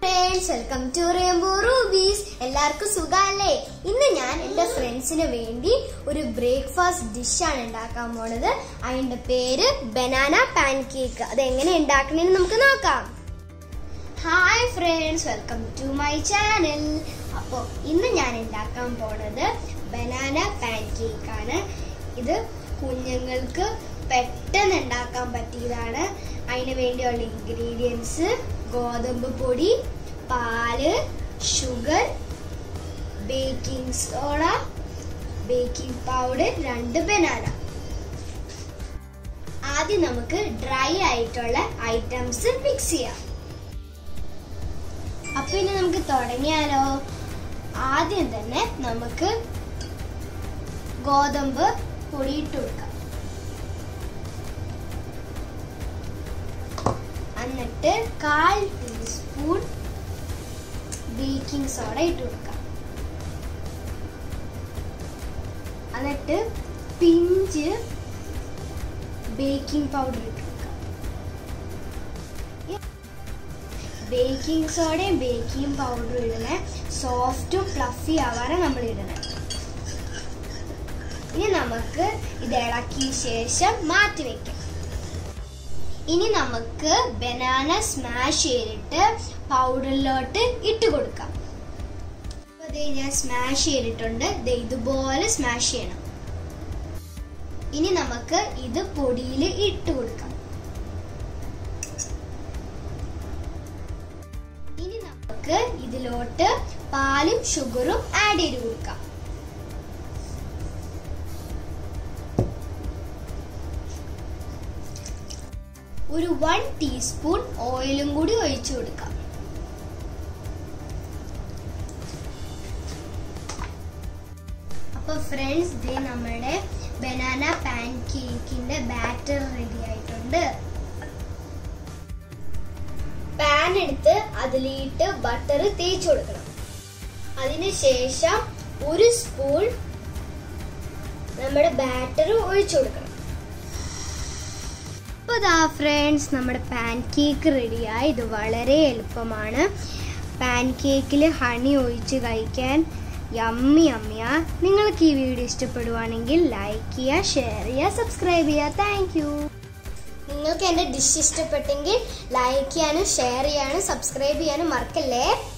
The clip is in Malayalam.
friends welcome to Rainbow Rubies എല്ലാവർക്കും സുഖമല്ലേ ഇന്ന് ഞാൻ എൻ്റെ ഫ്രണ്ട്സിന് വേണ്ടി ഒരു ബ്രേക്ക്ഫാസ്റ്റ് ഡിഷാണ് ഉണ്ടാക്കാൻ പോണത് അതിൻ്റെ പേര് ബനാന പാൻ കേക്ക് അത് എങ്ങനെ ഉണ്ടാക്കണമെന്ന് നമുക്ക് നോക്കാം hi friends welcome to my channel അപ്പോൾ ഇന്ന് ഞാൻ ഉണ്ടാക്കാൻ പോണത് ബനാന പാൻ കേക്ക് ആണ് ഇത് കുഞ്ഞുങ്ങൾക്ക് പെട്ടെന്ന് ഉണ്ടാക്കാൻ പറ്റിയതാണ് അതിന് വേണ്ടിയുള്ള ഇൻഗ്രീഡിയൻസ് ഗോതമ്പ് പൊടി പാല് sugar baking soda baking powder രണ്ട് ബനാന ആദ്യം നമുക്ക് ഡ്രൈ ആയിട്ടുള്ള ഐറ്റംസ് മിക്സ് ചെയ്യാം അപ്പൊ ഇനി നമുക്ക് തുടങ്ങിയാലോ ആദ്യം തന്നെ നമുക്ക് ഗോതമ്പ് പൊടിയിട്ട് കൊടുക്കാം എന്നിട്ട് കാൽ ടീസ്പൂൺ ബേക്കിംഗ് സോഡ ഇട്ട് കൊടുക്കാം എന്നിട്ട് പിഞ്ച് ബേക്കിംഗ് പൗഡർ ഇട്ട് കൊടുക്കാം ബേക്കിംഗ് സോഡയും ബേക്കിംഗ് പൗഡറും ഇടണേ സോഫ്റ്റും ഫ്ലഫി ആവാനാണ് നമ്മൾ ഇടണേ ഇനി നമുക്ക് ഇത് ഇളക്കിയ ശേഷം മാറ്റി വെക്കാം ഇനി നമുക്ക് ബനാന സ്മാഷ് ചെയ്തിട്ട് പൗഡറിലോട്ട് ഇട്ട് കൊടുക്കാം അപ്പൊ ദേ ഞാൻ സ്മാഷ് ചെയ്തിട്ടുണ്ട് ദേ ഇതുപോലെ സ്മാഷ് ചെയ്യണം ഇനി നമുക്ക് ഇത് പൊടിയിൽ ഇട്ട് കൊടുക്കാം ഇനി നമുക്ക് ഇതിലോട്ട് പാലും ഷുഗറും ആഡ് ചെയ്ത് കൊടുക്കാം ഒരു വൺ ടീസ്പൂൺ ഓയിലും കൂടി ഒഴിച്ചു കൊടുക്കാം അപ്പൊ ഫ്രണ്ട്സ് ദേ നമ്മുടെ ബനാന പാൻ കേക്കിന്റെ ബാറ്റർ റെഡി ആയിട്ടുണ്ട് പാൻ എടുത്ത് അതിലിട്ട് ബട്ടർ തേച്ച് കൊടുക്കണം അതിനുശേഷം ഒരു സ്പൂൺ നമ്മുടെ ബാറ്റർ ഒഴിച്ചു കൊടുക്കണം അപ്പോൾ ഇതാ ഫ്രണ്ട്സ് നമ്മുടെ പാൻ കേക്ക് റെഡിയായി ഇത് വളരെ എളുപ്പമാണ് പാൻ കേക്കിൽ ഹണി ഒഴിച്ച് കഴിക്കാൻ യമ്മി യമ്മിയാ നിങ്ങൾക്ക് ഈ വീഡിയോ ഇഷ്ടപ്പെടുവാണെങ്കിൽ ലൈക്ക് ചെയ്യുക ഷെയർ ചെയ്യുക സബ്സ്ക്രൈബ് ചെയ്യുക താങ്ക് യു നിങ്ങൾക്ക് എൻ്റെ ഡിഷ് ഇഷ്ടപ്പെട്ടെങ്കിൽ ലൈക്ക് ചെയ്യാനും ഷെയർ ചെയ്യാനും സബ്സ്ക്രൈബ് ചെയ്യാനും മറക്കല്ലേ